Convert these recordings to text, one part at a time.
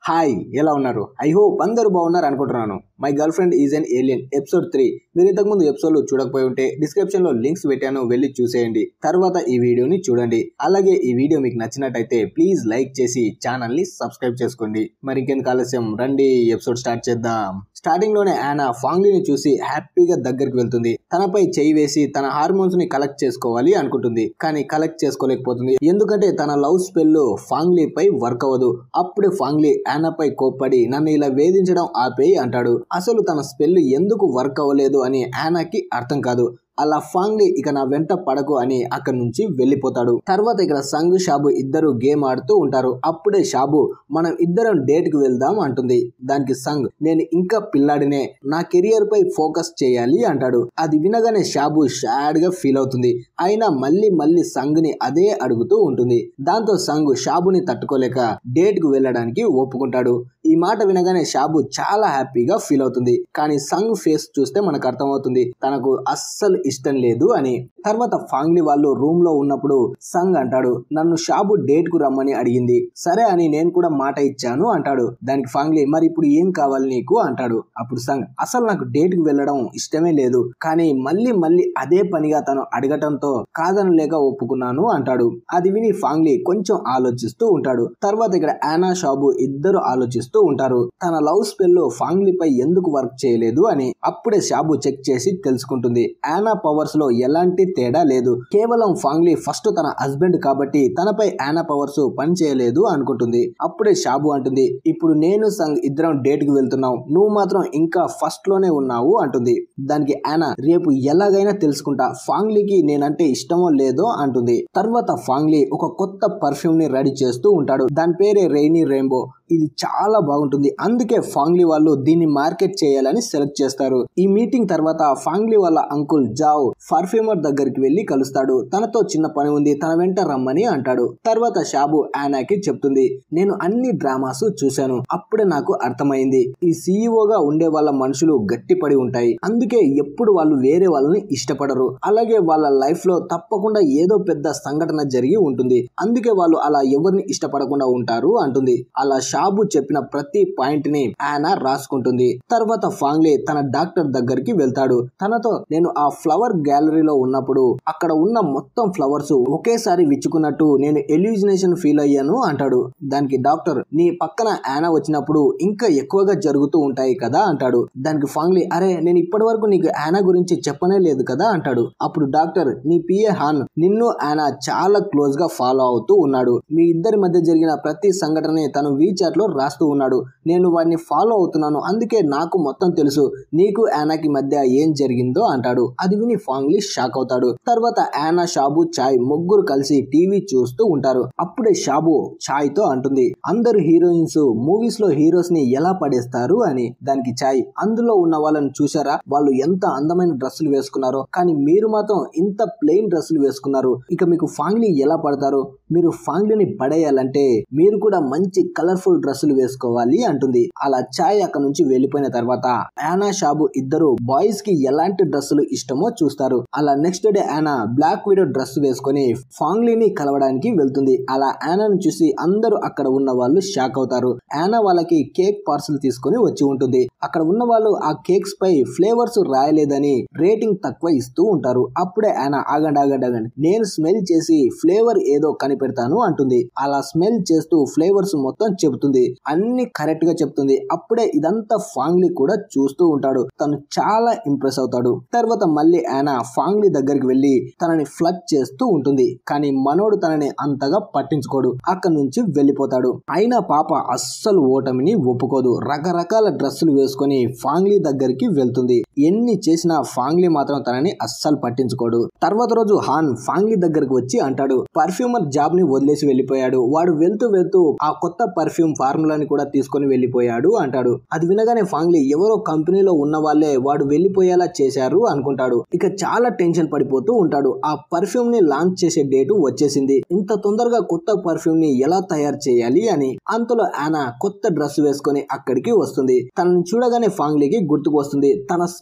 hi ఎలా ఉన్నారు I hope అందరూ బాగున్నారు అనుకుంటున్నాను my girlfriend is an alien episode three మీరు ఇంతకుముందు ఎపిసోడ్లు చూడకపోయి ఉంటే డిస్క్రిప్షన్ లో లింక్స్ పెట్టాను వెళ్ళి చూసేయండి తర్వాత ఈ వీడియోని చూడండి అలాగే ఈ వీడియో మీకు నచ్చినట్టయితే ప్లీజ్ లైక్ చేసి ఛానల్ ని సబ్స్క్రైబ్ చేసుకోండి మరి ఇంకెందుకు ఆలస్యం రండి ఎపిసోడ్ స్టార్ట్ చేద్దాం స్టార్టింగ్ లోనే ఆనా ఫాంగ్లీని చూసి హ్యాపీగా దగ్గరికి వెళ్తుంది తనపై చేయి వేసి తన హార్మోన్స్ ని కలెక్ట్ చేసుకోవాలి అనుకుంటుంది కానీ కలెక్ట్ చేసుకోలేకపోతుంది ఎందుకంటే తన లవ్ స్పెల్ ఫాంగ్లీ పై వర్క్ అవ్వదు అప్పుడే ఫాంగ్లీ ఆనాపై కోప్పడి నన్ను ఇలా వేధించడం ఆపేయి అంటాడు అసలు తన స్పెల్ ఎందుకు వర్క్ అవ్వలేదు అని ఆనాకి అర్థం కాదు అలా ఫాంగ్లీ ఇక నా వెంట పడకు అని అక్కడి నుంచి వెళ్ళిపోతాడు తర్వాత ఇక్కడ సంగ్ షాబు ఇద్దరు గేమ్ ఆడుతూ ఉంటారు అప్పుడే షాబు మనం ఇద్దరం డేట్ కి వెళ్దాం అంటుంది దానికి సంగ్ నేను ఇంకా పిల్లాడినే నా కెరియర్ పై ఫోకస్ చేయాలి అంటాడు అది వినగానే షాబు షాడ్ గా ఫీల్ అవుతుంది అయినా మళ్ళీ మళ్ళీ సంగ్ ని అదే అడుగుతూ ఉంటుంది దాంతో సంగ్ షాబుని తట్టుకోలేక డేట్ కు వెళ్ళడానికి ఒప్పుకుంటాడు ఈ మాట వినగానే షాబు చాలా హ్యాపీగా ఫీల్ అవుతుంది కానీ సంగ్ ఫేస్ చూస్తే మనకు అర్థమవుతుంది తనకు అస్సలు ఇష్టం లేదు అని తర్వాత ఫాంగ్లీ వాళ్ళు రూమ్ లో ఉన్నప్పుడు సంగ్ అంటాడు నన్ను షాబు డేట్ కు రమ్మని అడిగింది సరే అని నేను కూడా మాట ఇచ్చాను అంటాడు దానికి ఫాంగ్లీ మరి ఇప్పుడు ఏం కావాలి నీకు అంటాడు అప్పుడు సంగ్ అసలు నాకు డేట్ కు వెళ్ళడం ఇష్టమే లేదు కానీ మళ్ళీ మళ్ళీ అదే పనిగా తను అడగటంతో కాదనలేక ఒప్పుకున్నాను అంటాడు అది విని ఫాంగ్లీ కొంచెం ఆలోచిస్తూ ఉంటాడు తర్వాత ఇక్కడ ఆనా షాబు ఇద్దరు ఆలోచిస్తూ ఉంటారు తన లవ్ స్పెల్ లో ఫాంగ్లీ పై ఎందుకు వర్క్ చేయలేదు అని అప్పుడే షాబు చెక్ చేసి తెలుసుకుంటుంది ఆనా పవర్స్ లో ఎలాంటి తేడా లేదు కేవలం ఫాంగ్లీ ఫస్ట్ తన హస్బెండ్ కాబట్టి తనపై ఆనా పవర్స్ పని చేయలేదు అనుకుంటుంది అప్పుడే షాబు అంటుంది ఇప్పుడు నేను సంగ్ ఇద్దరం డేట్ కి వెళ్తున్నాం నువ్వు మాత్రం ఇంకా ఫస్ట్ లోనే ఉన్నావు అంటుంది దానికి ఆనా రేపు ఎలాగైనా తెలుసుకుంటా ఫాంగ్లీకి నేనంటే ఇష్టమో లేదో అంటుంది తర్వాత ఫాంగ్లీ ఒక కొత్త పర్ఫ్యూమ్ ని రెడీ చేస్తూ ఉంటాడు దాని పేరే రెయినీ రెయిన్బో ఇది చాలా బాగుంటుంది అందుకే ఫాంగ్లీ వాళ్ళు దీన్ని మార్కెట్ చేయాలని సెలెక్ట్ చేస్తారు ఈ మీటింగ్ తర్వాత ఫాంగ్లీ వాళ్ళ అంకుల్ జావ్ పర్ఫ్యూమర్ దగ్గరికి వెళ్లి కలుస్తాడు తనతో చిన్న పని ఉంది తన వెంట రమ్మని అంటాడు తర్వాత షాబు ఆనాకి చెప్తుంది నేను అన్ని డ్రామాస్ చూశాను అప్పుడే నాకు అర్థమైంది ఈ సీఈఓగా ఉండే వాళ్ళ మనుషులు గట్టిపడి ఉంటాయి అందుకే ఎప్పుడు వాళ్ళు వేరే వాళ్ళని ఇష్టపడరు అలాగే వాళ్ళ లైఫ్ లో తప్పకుండా ఏదో పెద్ద సంఘటన జరిగి ఉంటుంది అందుకే వాళ్ళు అలా ఎవరిని ఇష్టపడకుండా ఉంటారు అంటుంది అలా షాబు చెప్పిన ప్రతి పాయింట్ ని ఆయన రాసుకుంటుంది తర్వాత ఫాంగ్లీ తన డాక్టర్ దగ్గరికి వెళ్తాడు తనతో నేను ఆ ఫ్లవర్ గ్యాలరీలో ఉన్నప్పుడు అక్కడ ఉన్న మొత్తం ఫ్లవర్స్ ఒకేసారి విచ్చుకున్నట్టు నేను ఎల్యూజినేషన్ ఫీల్ అయ్యాను అంటాడు దానికి డాక్టర్ నీ పక్కన యానా వచ్చినప్పుడు ఇంకా ఎక్కువగా జరుగుతూ ఉంటాయి కదా అంటాడు దానికి ఫాంగ్లీ అరే నేను ఇప్పటి వరకు నీకు యానా గురించి చెప్పనే లేదు కదా అంటాడు అప్పుడు డాక్టర్ నీ పిఏ హాన్ నిన్ను ఆయన చాలా క్లోజ్ గా ఫాలో అవుతూ ఉన్నాడు మీ ఇద్దరి మధ్య జరిగిన ప్రతి సంఘటనని తను వీచాట్ లో రాస్తూ ఉన్నాడు నేను వాడిని ఫాలో అవుతున్నాను అందుకే నాకు మొత్తం తెలుసు నీకు యానాకి మధ్య ఏం జరిగిందో అంటాడు అది విని ఫాంగ్లీ షాక్ అవుతాడు తర్వాత యానా షాబు చాయ్ ముగ్గురు కలిసి టీవీ చూస్తూ ఉంటారు అప్పుడే షాబు చాయ్ తో అంటుంది అందరు హీరోయిన్స్ మూవీస్ లో హీరోస్ ని ఎలా పడేస్తారు అని దానికి చాయ్ అందులో ఉన్న వాళ్ళని చూసారా వాళ్ళు ఎంత అందమైన డ్రెస్సులు వేసుకున్నారో కానీ మీరు మాత్రం ఇంత ప్లెయిన్ డ్రెస్సులు వేసుకున్నారు ఇక మీకు ఫాంగ్లీ ఎలా పడతారు మీరు ఫాంగ్లీని పడేయాలంటే మీరు కూడా మంచి కలర్ఫుల్ డ్రెస్సులు వేసుకోవాలి అంటుంది అలా చాయ్ అక్కడ నుంచి వెళ్ళిపోయిన తర్వాత యానా షాబు ఇద్దరు బాయ్స్ కి ఎలాంటి డ్రెస్సులు ఇష్టమో చూస్తారు అలా next day Yana black video dress వేసుకొని ఫాంగ్లీని కలవడానికి వెళ్తుంది అలా యానాను చూసి అందరూ అక్కడ ఉన్న వాళ్ళు షాక్ అవుతారు యానా వాళ్ళకి కేక్ పార్సల్ తీసుకొని వచ్చి ఉంటుంది అక్కడ ఉన్న వాళ్ళు ఆ కేక్స్ పై ఫ్లేవర్స్ రాయలేదని రేటింగ్ తక్కువ ఇస్తూ ఉంటారు అప్పుడే యానా ఆగండి ఆగండి ఆగండి నేను స్మెల్ చేసి ఫ్లేవర్ ఏదో కనిపెడతాను అంటుంది అలా స్మెల్ చేస్తూ ఫ్లేవర్స్ మొత్తం చెబుతుంది అన్ని కరెక్ట్ గా చెప్తుంది అప్పుడే ఇదంతా ఫాంగ్లీ కూడా చూస్తూ ఉంటాడు తను చాలా ఇంప్రెస్ అవుతాడు తర్వాత మళ్ళీ ఆయన ఫాంగ్లీ దగ్గరికి వెళ్లి తనని ఫ్లడ్ చేస్తూ ఉంటుంది కానీ మనోడు తనని అంతగా పట్టించుకోడు అక్కడి నుంచి వెళ్ళిపోతాడు అయినా పాప అస్సలు ఓటమిని ఒప్పుకోదు రకరకాల డ్రెస్సులు వేసుకొని ఫాంగ్లీ దగ్గరికి వెళ్తుంది ఎన్ని చేసినా ఫాంగ్లీ మాత్రం తనని అస్సలు పట్టించుకోడు తర్వాత రోజు హాన్ ఫాంగ్లీ దగ్గరకు వచ్చి అంటాడు పర్ఫ్యూమర్ జాబ్ ని వదిలేసి వెళ్ళిపోయాడు వాడు వెళ్తూ వెళ్తూ ఆ కొత్త పర్ఫ్యూమ్ ఫార్ములాని కూడా తీసుకొని వెళ్ళిపోయాడు అంటాడు అది వినగానే ఫాంగ్లీ ఎవరో కంపెనీలో ఉన్న వాళ్ళే వాడు వెళ్ళిపోయేలా చేశారు అనుకుంటాడు ఇక చాలా టెన్షన్ పడిపోతూ ఉంటాడు ఆ పర్ఫ్యూమ్ ని లాంచ్ చేసే డేటు వచ్చేసింది ఇంత తొందరగా కొత్త పర్ఫ్యూమ్ ని ఎలా తయారు చేయాలి అని అంతలో ఆనా కొత్త డ్రెస్ వేసుకొని అక్కడికి వస్తుంది తనని చూడగానే ఫాంగ్లీకి గుర్తుకు వస్తుంది తన స్మెల్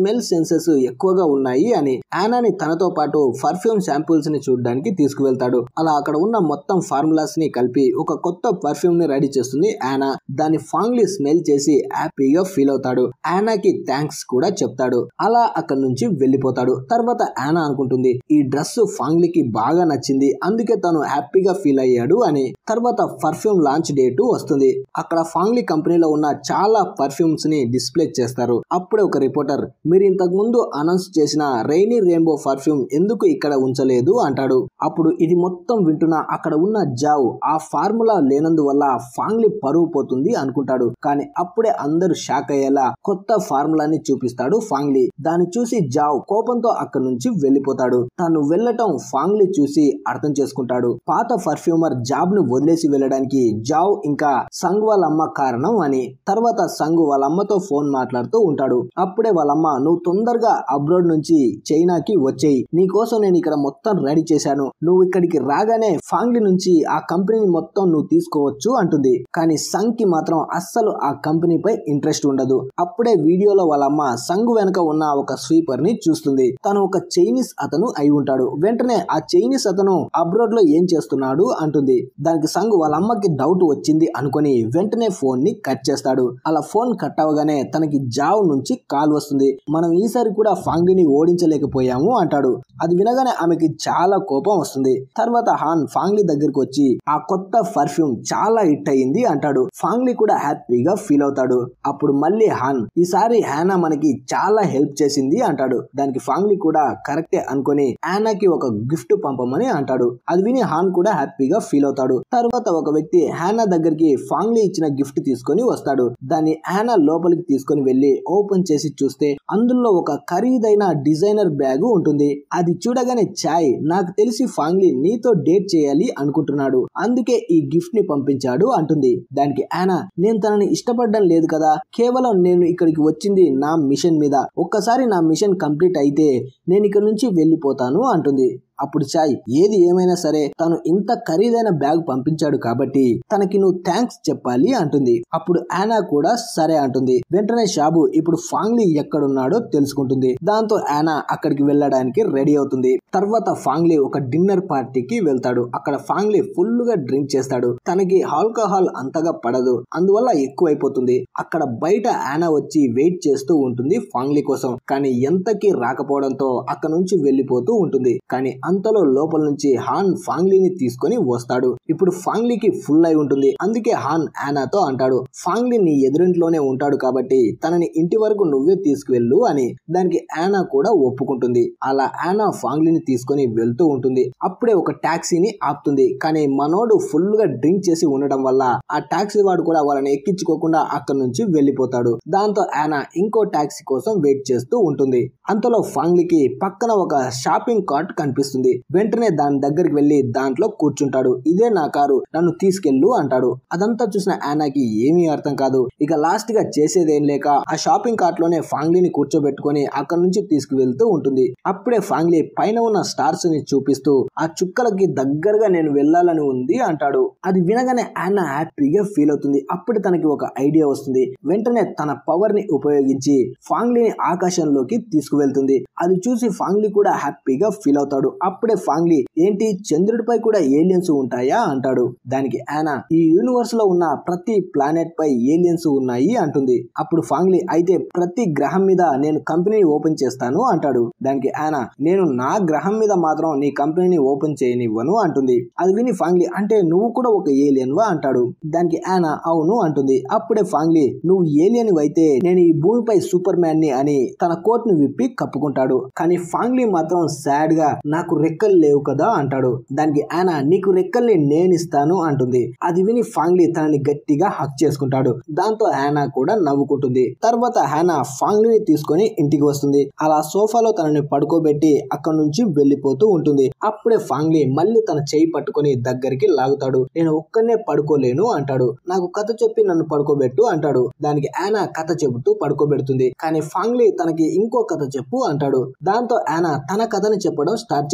స్మెల్ సెన్సెస్ ఎక్కువగా ఉన్నాయి అని యానాని తనతో పాటు పర్ఫ్యూమ్ శాంపుల్స్ ని చూడడానికి తీసుకువెళ్తాడు అలా అక్కడ ఉన్న మొత్తం ఫార్ములాస్ ని కలిపి ఒక కొత్త పర్ఫ్యూమ్ ని రెడీ చేస్తుంది యానా దాని ఫాంగ్లీ స్మెల్ చేసి హ్యాపీగా ఫీల్ అవుతాడు యానాకి థ్యాంక్స్ కూడా చెప్తాడు అలా అక్కడ నుంచి వెళ్ళిపోతాడు తర్వాత యానా అనుకుంటుంది ఈ డ్రెస్ ఫాంగ్లీకి బాగా నచ్చింది అందుకే తను హ్యాపీగా ఫీల్ అయ్యాడు అని తర్వాత పర్ఫ్యూమ్ లాంచ్ డేట్ వస్తుంది అక్కడ ఫాంగ్లీ కంపెనీలో ఉన్న చాలా పర్ఫ్యూమ్స్ ని డిస్ప్లే చేస్తారు అప్పుడే ఒక రిపోర్టర్ మీరు ఇంతకు ముందు అనౌన్స్ చేసిన రైనీ రెయిన్బో పర్ఫ్యూమ్ ఎందుకు ఇక్కడ ఉంచలేదు అంటాడు అప్పుడు ఇది మొత్తం వింటున్న అక్కడ ఉన్న జావ్ ఆ ఫార్ములా లేనందువల్ల ఫాంగ్లీ పరువు పోతుంది అనుకుంటాడు కానీ అప్పుడే అందరూ షాక్ అయ్యేలా కొత్త ఫార్ములాని చూపిస్తాడు ఫాంగ్లీ దాన్ని చూసి జావ్ కోపంతో అక్కడి నుంచి వెళ్ళిపోతాడు తను వెళ్ళటం ఫాంగ్లీ చూసి అర్థం చేసుకుంటాడు పాత పర్ఫ్యూమర్ జాబ్ ను వదిలేసి వెళ్ళడానికి జావ్ ఇంకా సంగ్ వాళ్ళ అమ్మ కారణం అని తర్వాత సంగ్ వాళ్ళ అమ్మతో ఫోన్ మాట్లాడుతూ ఉంటాడు అప్పుడే వాళ్ళమ్మ నువ్వు తొందరగా అబ్రోడ్ నుంచి చైనాకి వచ్చేయి నీకోసం నేను ఇక్కడ మొత్తం రెడీ చేశాను నువ్వు ఇక్కడికి రాగానే ఫాంగ్లీ నుంచి ఆ కంపెనీని మొత్తం నువ్వు తీసుకోవచ్చు అంటుంది కానీ సంగ్ కి మాత్రం అస్సలు ఆ కంపెనీపై ఇంట్రెస్ట్ ఉండదు అప్పుడే వీడియోలో వాళ్ళమ్మ సంగ్ వెనక ఉన్న ఒక స్వీపర్ ని చూస్తుంది తను ఒక చైనీస్ అతను అయి ఉంటాడు వెంటనే ఆ చైనీస్ అతను అబ్రోడ్ లో ఏం చేస్తున్నాడు అంటుంది దానికి సంగ్ వాళ్ళ అమ్మకి డౌట్ వచ్చింది అనుకొని వెంటనే ఫోన్ ని కట్ చేస్తాడు అలా ఫోన్ కట్ అవగానే తనకి జావ్ నుంచి కాల్ వస్తుంది మనం ఈసారి కూడా ఫాంగ్లీని ఓడించలేకపోయాము అంటాడు అది వినగానే ఆమెకి చాలా కోపం వస్తుంది తర్వాత హాన్ ఫాంగ్లీ దగ్గరికి వచ్చి ఆ కొత్త పర్ఫ్యూమ్ చాలా హిట్ అయింది అంటాడు ఫాంగ్లీ కూడా హ్యాపీగా ఫీల్ అవుతాడు అప్పుడు మళ్ళీ హాన్ ఈసారి హ్యానా మనకి చాలా హెల్ప్ చేసింది అంటాడు దానికి ఫాంగ్లీ కూడా కరెక్టే అనుకొని హ్యానాకి ఒక గిఫ్ట్ పంపమని అంటాడు అది విని హాన్ కూడా హ్యాపీగా ఫీల్ అవుతాడు తర్వాత ఒక వ్యక్తి హ్యానా దగ్గరికి ఫాంగ్లీ ఇచ్చిన గిఫ్ట్ తీసుకొని వస్తాడు దాన్ని హ్యానా లోపలికి తీసుకొని వెళ్లి ఓపెన్ చేసి చూస్తే అందులో ఒక ఖరీదైన డిజైనర్ బ్యాగ్ ఉంటుంది అది చూడగానే చాయ్ నాకు తెలిసి ఫాంగ్లీ నీతో డేట్ చేయాలి అనుకుంటున్నాడు అందుకే ఈ గిఫ్ట్ ని పంపించాడు అంటుంది దానికి యానా నేను తనని ఇష్టపడడం లేదు కదా కేవలం నేను ఇక్కడికి వచ్చింది నా మిషన్ మీద ఒక్కసారి నా మిషన్ కంప్లీట్ అయితే నేను ఇక్కడ నుంచి వెళ్ళిపోతాను అంటుంది అప్పుడు చాయ్ ఏది ఏమైనా సరే తను ఇంత ఖరీదైన బ్యాగ్ పంపించాడు కాబట్టి తనకి నువ్వు థ్యాంక్స్ చెప్పాలి అంటుంది అప్పుడు యానా కూడా సరే అంటుంది వెంటనే షాబు ఇప్పుడు ఫాంగ్లీ ఎక్కడున్నాడో తెలుసుకుంటుంది దాంతో యానా అక్కడికి వెళ్ళడానికి రెడీ అవుతుంది తర్వాత ఫాంగ్లీ ఒక డిన్నర్ పార్టీకి వెళ్తాడు అక్కడ ఫాంగ్లీ ఫుల్ గా డ్రింక్ చేస్తాడు తనకి ఆల్కహాల్ అంతగా పడదు అందువల్ల ఎక్కువైపోతుంది అక్కడ బయట యానా వచ్చి వెయిట్ చేస్తూ ఉంటుంది ఫాంగ్లీ కోసం కానీ ఎంతకి రాకపోవడంతో అక్కడ నుంచి వెళ్ళిపోతూ ఉంటుంది కానీ అంతలో లోపల నుంచి హాన్ ఫాంగ్లీని తీసుకొని వస్తాడు ఇప్పుడు ఫాంగ్లీకి ఫుల్ అయి ఉంటుంది అందుకే హాన్ యానాతో అంటాడు ఫాంగ్లీ నీ ఎదురింట్లోనే ఉంటాడు కాబట్టి తనని ఇంటి వరకు నువ్వే తీసుకువెళ్ళు అని దానికి యానా కూడా ఒప్పుకుంటుంది అలా యానా ఫాంగ్లీని తీసుకొని వెళ్తూ ఉంటుంది అప్పుడే ఒక టాక్సీని ఆపుతుంది కానీ మనోడు ఫుల్ గా డ్రింక్ చేసి ఉండడం వల్ల ఆ టాక్సీ వాడు కూడా వాళ్ళని ఎక్కించుకోకుండా అక్కడ నుంచి వెళ్ళిపోతాడు దాంతో యానా ఇంకో టాక్సీ కోసం వెయిట్ చేస్తూ ఉంటుంది అంతలో ఫాంగ్లీకి పక్కన ఒక షాపింగ్ కార్ట్ కనిపిస్తుంది వెంటనే దాని దగ్గరికి వెళ్లి దాంట్లో కూర్చుంటాడు ఇదే నా కారు నన్ను తీసుకెళ్ళు అంటాడు అదంతా చూసిన యానాకి ఏమీ అర్థం కాదు ఇక లాస్ట్ గా చేసేదేం లేక ఆ షాపింగ్ కార్ట్ లోనే ఫాంగ్లీని కూర్చోబెట్టుకొని అక్కడ నుంచి తీసుకువెళ్తూ ఉంటుంది అప్పుడే ఫాంగ్లీ పైన ఉన్న స్టార్స్ ని చూపిస్తూ ఆ చుక్కలకి దగ్గరగా నేను వెళ్ళాలని ఉంది అంటాడు అది వినగానే యానా హ్యాపీగా ఫీల్ అవుతుంది అప్పుడు తనకి ఒక ఐడియా వస్తుంది వెంటనే తన పవర్ ని ఉపయోగించి ఫాంగ్లీని ఆకాశంలోకి తీసుకువెళ్తుంది అది చూసి ఫాంగ్లీ కూడా హ్యాపీగా ఫీల్ అవుతాడు అప్పుడే ఫాంగ్లీ ఏంటి చంద్రుడిపై కూడా ఏలియన్స్ ఉంటాయా అంటాడు దానికి యానా ఈ యూనివర్స్ లో ఉన్న ప్రతి ప్లానెట్ పై ఏలియన్స్ ఉన్నాయి అంటుంది అప్పుడు ఫాంగ్లీ అయితే ప్రతి గ్రహం మీద నేను కంపెనీని ఓపెన్ చేస్తాను అంటాడు దానికి యానా నేను నా గ్రహం మీద మాత్రం నీ కంపెనీని ఓపెన్ చేయనివ్వను అంటుంది అది విని ఫాంగ్లీ అంటే నువ్వు కూడా ఒక ఏలియన్ వా అంటాడు దానికి యానా అవును అంటుంది అప్పుడే ఫాంగ్లీ నువ్వు ఏలియన్ అయితే నేను ఈ భూమిపై సూపర్ మ్యాన్ ని అని తన కోట్ ని విప్పి కప్పుకుంటాడు కానీ ఫాంగ్లీ మాత్రం సాడ్ గా నాకు రెక్కలు లేవు కదా అంటాడు దానికి యానా నీకు రెక్కల్ని నేను ఇస్తాను అంటుంది అది విని ఫాంగ్లీ తనని గట్టిగా హక్ చేసుకుంటాడు దాంతో హ్యానా కూడా నవ్వుకుంటుంది తర్వాత హ్యానా ఫాంగ్లీని తీసుకొని ఇంటికి వస్తుంది అలా సోఫాలో తనని పడుకోబెట్టి అక్కడ నుంచి వెళ్ళిపోతూ ఉంటుంది అప్పుడే ఫాంగ్లీ మళ్ళీ తన చేయి పట్టుకొని దగ్గరికి లాగుతాడు నేను ఒక్కనే పడుకోలేను అంటాడు నాకు కథ చెప్పి నన్ను పడుకోబెట్టు అంటాడు దానికి యానా కథ చెబుతూ పడుకోబెడుతుంది కానీ ఫాంగ్లీ తనకి ఇంకో కథ చెప్పు అంటాడు దాంతో యానా తన కథని చెప్పడం స్టార్ట్ చేస్తుంది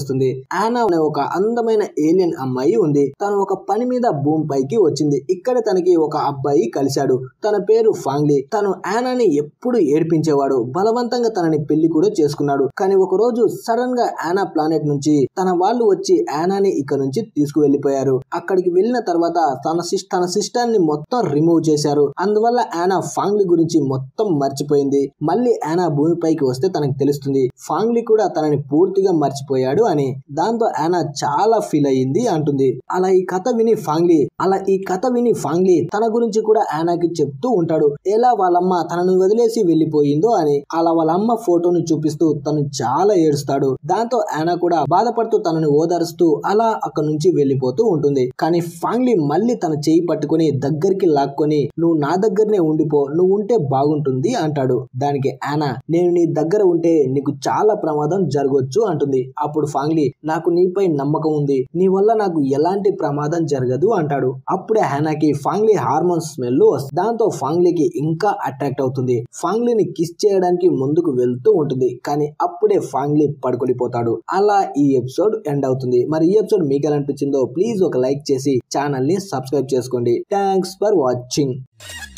తెలుస్తుంది ఆనా అనే ఒక అందమైన ఏలియన్ అమ్మాయి ఉంది తను ఒక పని మీద భూమి పైకి వచ్చింది ఇక్కడ తనకి ఒక అబ్బాయి కలిశాడు తన పేరు ఫాంగ్లీ తను ఆనాని ఎప్పుడు ఏడిపించేవాడు బలవంతంగా తనని పెళ్లి కూడా చేసుకున్నాడు కానీ ఒక రోజు సడన్ గా ఆనా ప్లానెట్ నుంచి తన వాళ్ళు వచ్చి ఆనాని ఇక్కడ నుంచి తీసుకువెళ్లిపోయారు అక్కడికి వెళ్ళిన తర్వాత తన సిస్ తన సిస్టర్ ని మొత్తం రిమూవ్ చేశారు అందువల్ల ఆనా ఫాంగ్లీ గురించి మొత్తం మర్చిపోయింది మళ్ళీ ఆనా భూమిపైకి వస్తే తనకు తెలుస్తుంది ఫాంగ్లీ కూడా తనని పూర్తిగా మర్చిపోయాడు అని దాంతో ఆనా చాలా ఫీల్ అయ్యింది అంటుంది అలా ఈ కథ విని ఫాంగ్లీ అలా ఈ కథ విని ఫాంగ్లీ తన గురించి కూడా ఆనాకి చెప్తూ ఉంటాడు ఎలా వాళ్ళమ్మ తనను వదిలేసి వెళ్ళిపోయిందో అని అలా వాళ్ళ అమ్మ ఫోటోని చూపిస్తూ తను చాలా ఏడుస్తాడు దాంతో ఆనా కూడా బాధపడుతూ తనని ఓదారుస్తూ అలా అక్కడ నుంచి వెళ్ళిపోతూ ఉంటుంది కానీ ఫాంగ్లీ మళ్ళీ తన చేయి పట్టుకొని దగ్గరికి లాక్కొని నువ్వు నా దగ్గరనే ఉండిపో నువ్వు ఉంటే బాగుంటుంది అంటాడు దానికి ఆనా నేను నీ దగ్గర ఉంటే నీకు చాలా ప్రమాదం జరగవచ్చు అంటుంది అప్పుడు ఫాంగ్లీ నాకు నీపై నమ్మకం ఉంది నీ వల్ల నాకు ఎలాంటి ప్రమాదం జరగదు అంటాడు అప్పుడే హానాకి ఫాంగ్లీ హార్మోన్ స్మెల్ వస్తుంది దాంతో ఫాంగ్లీకి ఇంకా అట్రాక్ట్ అవుతుంది ఫాంగ్లీని కిస్ చేయడానికి ముందుకు వెళ్తూ ఉంటుంది కానీ అప్పుడే ఫాంగ్లీ పడుకొనిపోతాడు అలా ఈ ఎపిసోడ్ ఎండ్ అవుతుంది మరి ఈ ఎపిసోడ్ మీకు ఎలా అనిపించిందో ప్లీజ్ ఒక లైక్ చేసి ఛానల్ ని సబ్స్క్రైబ్ చేసుకోండి థ్యాంక్స్ ఫర్ వాచింగ్